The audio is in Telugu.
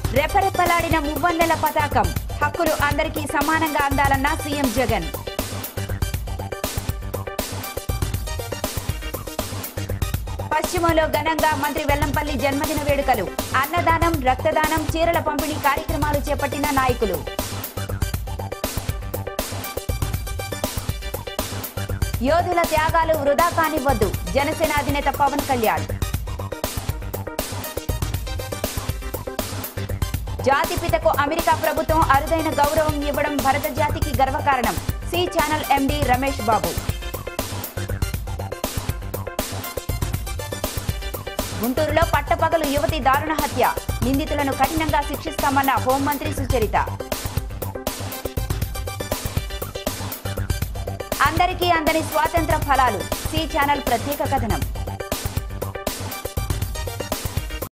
రెపరెపలాడిన మువ్వన్నెల పతాకం హక్కులు అందరికీ సమానంగా అందాలన్న సీఎం జగన్ పశ్చిమలో ఘనంగా మంత్రి వెల్లంపల్లి జన్మదిన వేడుకలు అన్నదానం రక్తదానం చీరల పంపిణీ కార్యక్రమాలు చేపట్టిన నాయకులు యోధుల త్యాగాలు వృధా కానివ్వద్దు జనసేన అధినేత పవన్ కళ్యాణ్ జాతిపితకు అమెరికా ప్రభుత్వం అరుదైన గౌరవం ఇవ్వడం భరత జాతికి గర్వకారణం C channel MD Ramesh Babu గుంటూరులో పట్టపగలు యువతి దారుణ హత్య నిందితులను కఠినంగా శిక్షిస్తామన్న హోంమంత్రి సుచరిత అందరికీ అందని స్వాతంత్ర ఫలాలు సి ఛానల్ ప్రత్యేక కథనం